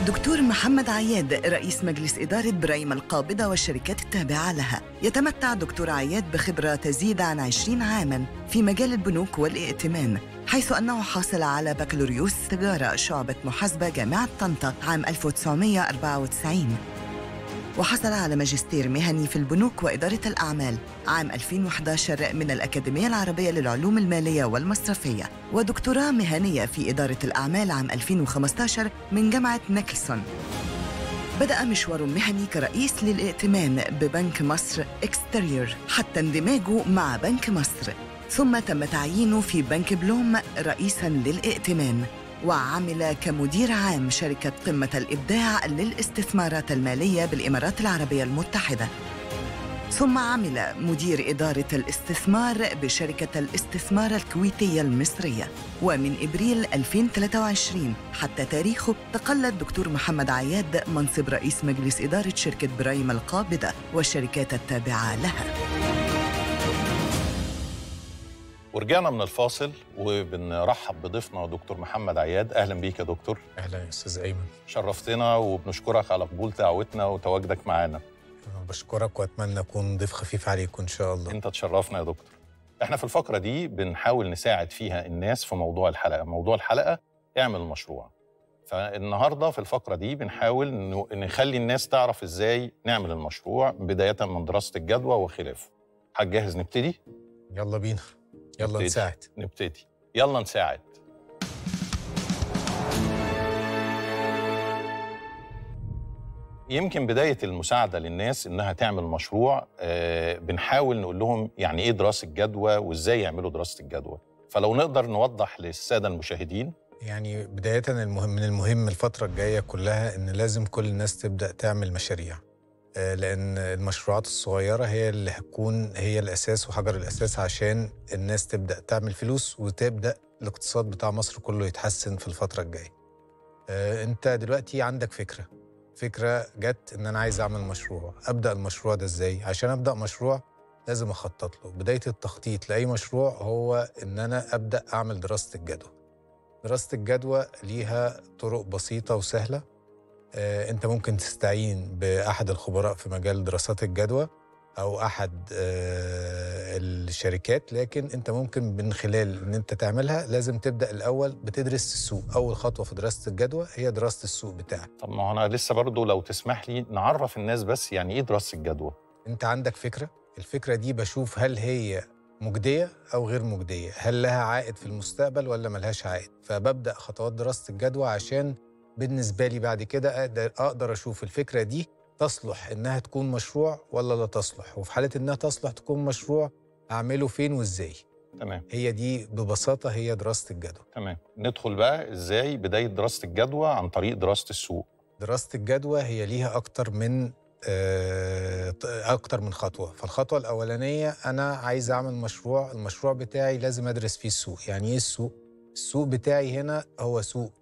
دكتور محمد عياد رئيس مجلس إدارة برايم القابضة والشركات التابعة لها يتمتع دكتور عياد بخبرة تزيد عن 20 عاماً في مجال البنوك والائتمان حيث أنه حاصل على بكالوريوس تجارة شعبة محاسبة جامعة طنطا عام 1994 وحصل على ماجستير مهني في البنوك وإدارة الأعمال عام 2011 من الأكاديمية العربية للعلوم المالية والمصرفية ودكتوراه مهنية في إدارة الأعمال عام 2015 من جامعة نيكلسون بدأ مشواره المهني كرئيس للائتمان ببنك مصر اكستريور حتى اندماجه مع بنك مصر ثم تم تعيينه في بنك بلوم رئيساً للائتمان وعمل كمدير عام شركة قمة الإبداع للاستثمارات المالية بالإمارات العربية المتحدة ثم عمل مدير إدارة الاستثمار بشركة الاستثمار الكويتية المصرية ومن إبريل 2023 حتى تاريخه تقلد دكتور محمد عياد منصب رئيس مجلس إدارة شركة برايم القابضة والشركات التابعة لها ورجعنا من الفاصل وبنرحب بضيفنا دكتور محمد عياد اهلا بيك يا دكتور اهلا يا استاذ ايمن شرفتنا وبنشكرك على قبول دعوتنا وتواجدك معانا أنا بشكرك واتمنى اكون ضيف خفيف عليكم ان شاء الله انت تشرفنا يا دكتور احنا في الفقره دي بنحاول نساعد فيها الناس في موضوع الحلقه موضوع الحلقه اعمل مشروع فالنهارده في الفقره دي بنحاول إنه نخلي الناس تعرف ازاي نعمل المشروع بدايه من دراسه الجدوى وخلافه هتجهز نبتدي يلا بينا يلا نبتدي. نساعد نبتدي يلا نساعد يمكن بداية المساعدة للناس إنها تعمل مشروع آه، بنحاول نقول لهم يعني إيه دراسة جدوى وإزاي يعملوا دراسة الجدوى فلو نقدر نوضح للسادة المشاهدين يعني بداية المهم من المهم الفترة الجاية كلها إن لازم كل الناس تبدأ تعمل مشاريع آه، لأن المشروعات الصغيرة هي اللي هتكون هي الأساس وحجر الأساس عشان الناس تبدأ تعمل فلوس وتبدأ الاقتصاد بتاع مصر كله يتحسن في الفترة الجاية آه، أنت دلوقتي عندك فكرة فكرة جت إن أنا عايز أعمل مشروع أبدأ المشروع ده إزاي؟ عشان أبدأ مشروع لازم أخطط له بداية التخطيط لأي مشروع هو إن أنا أبدأ أعمل دراسة الجدوى دراسة الجدوى ليها طرق بسيطة وسهلة آه، أنت ممكن تستعين بأحد الخبراء في مجال دراسات الجدوى أو أحد آه، الشركات لكن أنت ممكن من خلال إن أنت تعملها لازم تبدأ الأول بتدرس السوق أول خطوة في دراسة الجدوى هي دراسة السوق بتاعك طب ما هو أنا لسه برضو لو تسمح لي نعرف الناس بس يعني إيه دراسة الجدوى انت عندك فكره الفكره دي بشوف هل هي مجديه او غير مجديه هل لها عائد في المستقبل ولا ملهاش عائد فببدا خطوات دراسه الجدوى عشان بالنسبه لي بعد كده اقدر اقدر اشوف الفكره دي تصلح انها تكون مشروع ولا لا تصلح وفي حاله انها تصلح تكون مشروع اعمله فين وازاي تمام هي دي ببساطه هي دراسه الجدوى تمام ندخل بقى إزاي بداية دراسة الجدوى عن طريق دراسة السوق دراسة الجدوى هي ليها أكتر من آه، أكتر من خطوة فالخطوة الأولانية أنا عايز أعمل مشروع المشروع بتاعي لازم أدرس فيه السوق يعني إيه السوق؟ السوق بتاعي هنا هو سوق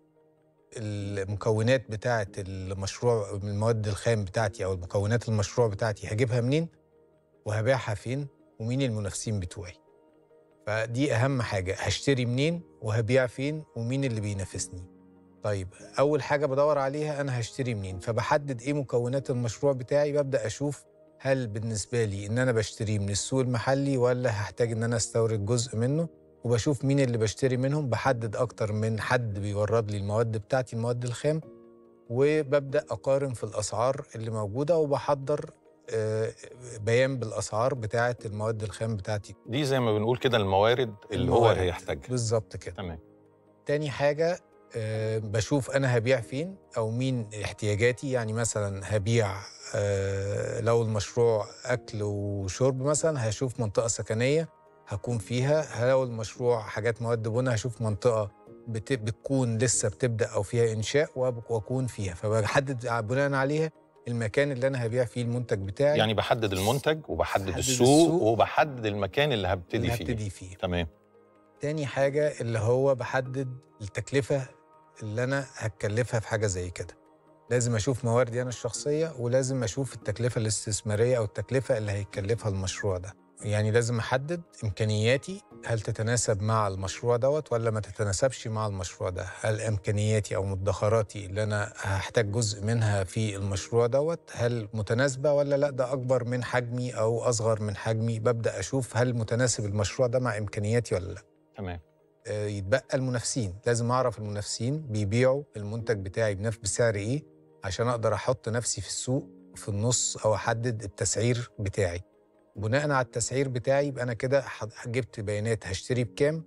المكونات بتاعة المشروع المواد الخام بتاعتي أو المكونات المشروع بتاعتي هجيبها منين وهبيعها فين ومين المنافسين بتوعي فدي أهم حاجة هشتري منين وهبيع فين ومين اللي بينافسني طيب اول حاجه بدور عليها انا هشتري منين فبحدد ايه مكونات المشروع بتاعي ببدا اشوف هل بالنسبه لي ان انا بشتريه من السوق المحلي ولا هحتاج ان انا استورد جزء منه وبشوف مين اللي بشتري منهم بحدد اكتر من حد بيورد لي المواد بتاعتي المواد الخام وببدا اقارن في الاسعار اللي موجوده وبحضر آه، بيان بالاسعار بتاعه المواد الخام بتاعتي دي زي ما بنقول كده الموارد اللي هو الموارد. هيحتاجها بالظبط كده تمام تاني حاجة آه، بشوف أنا هبيع فين أو مين احتياجاتي يعني مثلا هبيع آه، لو المشروع أكل وشرب مثلا هشوف منطقة سكنية هكون فيها لو المشروع حاجات مواد بناء هشوف منطقة بت- بتكون لسه بتبدأ أو فيها إنشاء وأب- وأكون فيها فبحدد بناء عليها المكان اللي أنا هبيع فيه المنتج بتاعي يعني بحدد المنتج وبحدد بحدد السوق, السوق. وبحدد المكان اللي هبتدي اللي فيه هبتدي فيه تمام تاني حاجة اللي هو بحدد التكلفة اللي أنا هتكلفها في حاجة زي كده لازم أشوف مواردي أنا الشخصية ولازم أشوف التكلفة الاستثمارية أو التكلفة اللي هيكلفها المشروع ده يعني لازم احدد امكانياتي هل تتناسب مع المشروع دوت ولا ما تتناسبش مع المشروع ده هل امكانياتي او مدخراتي اللي انا هحتاج جزء منها في المشروع دوت هل متناسبه ولا لا ده اكبر من حجمي او اصغر من حجمي ببدا اشوف هل متناسب المشروع ده مع امكانياتي ولا لا تمام آه، يتبقى المنافسين لازم اعرف المنافسين بيبيعوا المنتج بتاعي بنفس بسعر ايه عشان اقدر احط نفسي في السوق في النص او احدد التسعير بتاعي بناء على التسعير بتاعي يبقى انا كده ح- جبت بيانات هشتري بكام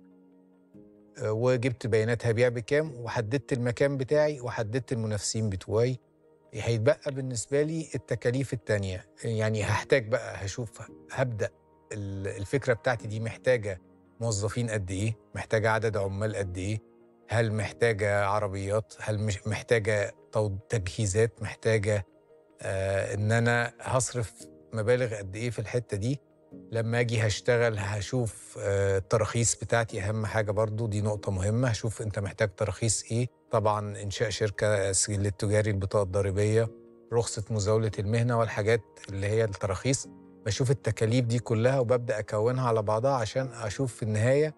آه، وجبت بيانات هبيع بكام وحددت المكان بتاعي وحددت المنافسين بتوعي هيتبقى بالنسبة لي التكاليف التانية يعني هحتاج بقى هشوف هبدأ ال- الفكرة بتاعتي دي محتاجة موظفين قد إيه محتاجة عدد عمال قد إيه هل محتاجة عربيات هل مش محتاجة تو- تجهيزات محتاجة آه إن أنا هصرف مبالغ قد إيه في الحتة دي لما أجي هشتغل هشوف آه التراخيص بتاعتي أهم حاجة برضو دي نقطة مهمة هشوف أنت محتاج تراخيص إيه طبعا إنشاء شركة السجل التجاري البطاقة الضريبية رخصة مزاولة المهنة والحاجات اللي هي التراخيص بشوف التكاليف دي كلها وببدأ أكونها على بعضها عشان أشوف في النهاية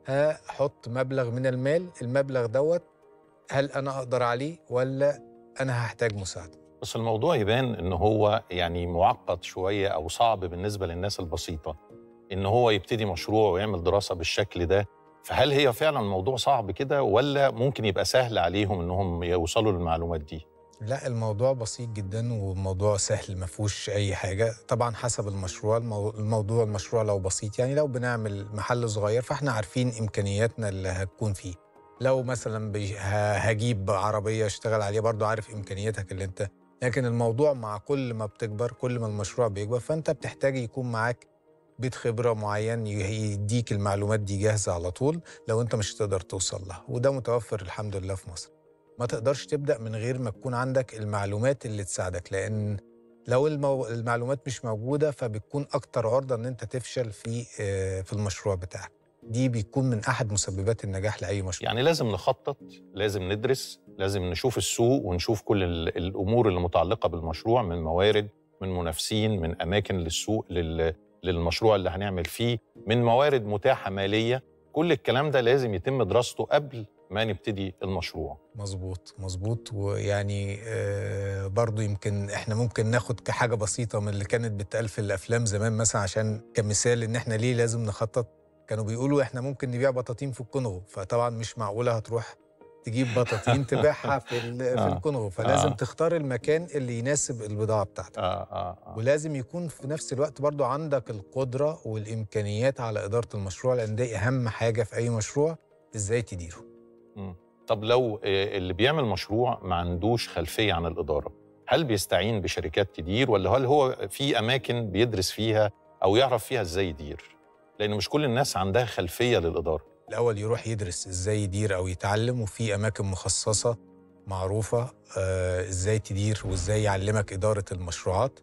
هحط مبلغ من المال المبلغ دوت هل أنا أقدر عليه ولا أنا هحتاج مساعدة بس الموضوع يبان ان هو يعني معقد شويه او صعب بالنسبه للناس البسيطه ان هو يبتدي مشروع ويعمل دراسه بالشكل ده فهل هي فعلا موضوع صعب كده ولا ممكن يبقى سهل عليهم انهم يوصلوا للمعلومات دي لا الموضوع بسيط جدا والموضوع سهل ما فيهوش اي حاجه طبعا حسب المشروع المو... الموضوع المشروع لو بسيط يعني لو بنعمل محل صغير فاحنا عارفين امكانياتنا اللي هتكون فيه لو مثلا بي... ه- هجيب عربيه اشتغل عليها برضو عارف امكانياتك اللي انت لكن الموضوع مع كل ما بتكبر كل ما المشروع بيكبر فانت بتحتاج يكون معاك بيت خبره معين ي- يديك المعلومات دي جاهزه على طول لو انت مش هتقدر توصل لها وده متوفر الحمد لله في مصر ما تقدرش تبدأ من غير ما تكون عندك المعلومات اللي تساعدك لأن لو المو... المعلومات مش موجودة فبتكون أكتر عرضة إن أنت تفشل في آه، في المشروع بتاعك دي بيكون من أحد مسببات النجاح لأي مشروع يعني لازم نخطط لازم ندرس لازم نشوف السوق ونشوف كل ال- الامور اللي متعلقه بالمشروع من موارد من منافسين من اماكن للسوق لل للمشروع اللي هنعمل فيه من موارد متاحه ماليه كل الكلام ده لازم يتم دراسته قبل ما نبتدي المشروع مظبوط مظبوط ويعني آه، برضو يمكن احنا ممكن ناخد كحاجة بسيطة من اللي كانت بتقال في الأفلام زمان مثلا عشان كمثال إن احنا ليه لازم نخطط كانوا بيقولوا احنا ممكن نبيع بطاطين في الكونغو فطبعا مش معقولة هتروح تجيب بطاطين تبيعها في ال- في آه. الكونغو فلازم آه. تختار المكان اللي يناسب البضاعة بتاعتك آه آه آه. ولازم يكون في نفس الوقت برضو عندك القدرة والإمكانيات على إدارة المشروع لأن دي أهم حاجة في أي مشروع إزاي تديره مم. طب لو آه، اللي بيعمل مشروع ما عندوش خلفيه عن الاداره هل بيستعين بشركات تدير ولا هل هو في اماكن بيدرس فيها او يعرف فيها ازاي يدير لان مش كل الناس عندها خلفيه للاداره الأول يروح يدرس إزاي يدير أو يتعلم وفي أماكن مخصصة معروفة آه، إزاي تدير وإزاي يعلمك إدارة المشروعات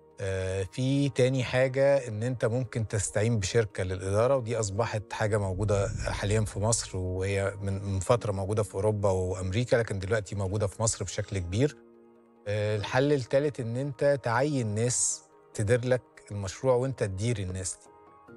آه، في تاني حاجة إن أنت ممكن تستعين بشركة للإدارة ودي أصبحت حاجة موجودة حاليا في مصر وهي من من فترة موجودة في أوروبا وأمريكا لكن دلوقتي موجودة في مصر بشكل كبير آه، الحل الثالث إن أنت تعين ناس تدير لك المشروع وأنت تدير الناس دي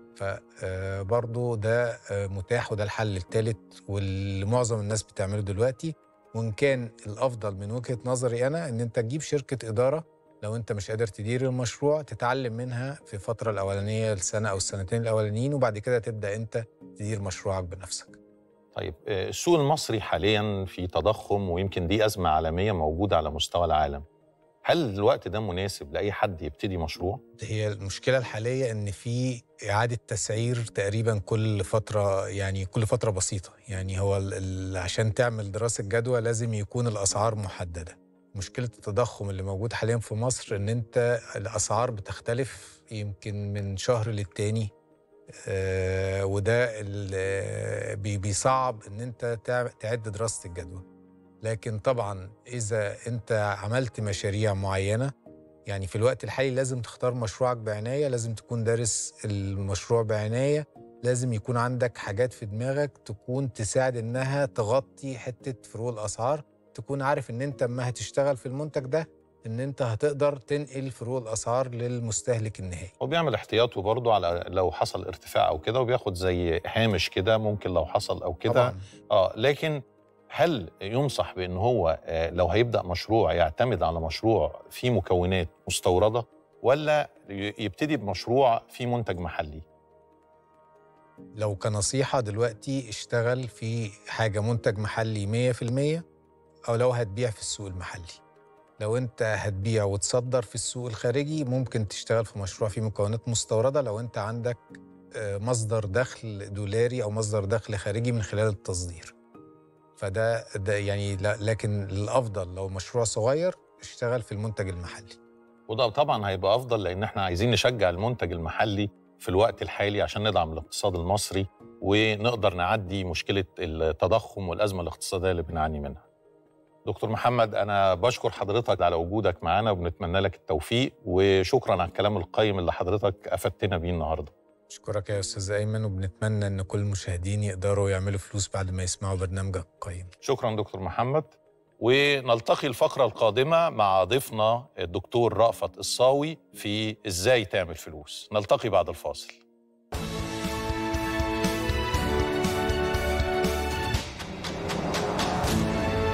فبرضه ده آه، متاح وده الحل الثالث واللي معظم الناس بتعمله دلوقتي وإن كان الأفضل من وجهة نظري أنا إن أنت تجيب شركة إدارة لو أنت مش قادر تدير المشروع تتعلم منها في الفترة الأولانية السنة أو السنتين الأولانيين وبعد كده تبدأ أنت تدير مشروعك بنفسك طيب آه، السوق المصري حاليا في تضخم ويمكن دي ازمه عالميه موجوده على مستوى العالم هل الوقت ده مناسب لاي حد يبتدي مشروع هي المشكلة الحالية إن في إعادة تسعير تقريبا كل فترة يعني كل فترة بسيطة يعني هو ال- ال- عشان تعمل دراسة جدوى لازم يكون الأسعار محددة مشكلة التضخم اللي موجود حاليا في مصر إن أنت الأسعار بتختلف يمكن من شهر للتاني آه وده ال- بي- بيصعب إن أنت تع- تعد دراسة الجدوى لكن طبعا إذا أنت عملت مشاريع معينة يعني في الوقت الحالي لازم تختار مشروعك بعناية لازم تكون دارس المشروع بعناية لازم يكون عندك حاجات في دماغك تكون تساعد إنها تغطي حتة فروق الأسعار تكون عارف إن أنت أما هتشتغل في المنتج ده ان انت هتقدر تنقل فروق الاسعار للمستهلك النهائي وبيعمل احتياطه برضه على لو حصل ارتفاع او كده وبياخد زي هامش كده ممكن لو حصل او كده طبعا اه لكن هل ينصح بان هو آه، لو هيبدا مشروع يعتمد على مشروع فيه مكونات مستورده ولا ي- يبتدي بمشروع فيه منتج محلي لو كنصيحة دلوقتي اشتغل في حاجة منتج محلي 100% أو لو هتبيع في السوق المحلي لو أنت هتبيع وتصدر في السوق الخارجي ممكن تشتغل في مشروع فيه مكونات مستوردة لو أنت عندك آه، مصدر دخل دولاري أو مصدر دخل خارجي من خلال التصدير فده ده يعني لا لكن الأفضل لو مشروع صغير اشتغل في المنتج المحلي وده طبعا هيبقى افضل لان احنا عايزين نشجع المنتج المحلي في الوقت الحالي عشان ندعم الاقتصاد المصري ونقدر نعدي مشكله التضخم والازمه الاقتصاديه اللي بنعاني منها. دكتور محمد انا بشكر حضرتك على وجودك معانا وبنتمنى لك التوفيق وشكرا على الكلام القيم اللي حضرتك افدتنا بيه النهارده. أشكرك يا أستاذ أيمن وبنتمنى إن كل المشاهدين يقدروا يعملوا فلوس بعد ما يسمعوا برنامجك القيم شكرا دكتور محمد ونلتقي الفقره القادمه مع ضيفنا الدكتور رأفت الصاوي في ازاي تعمل فلوس نلتقي بعد الفاصل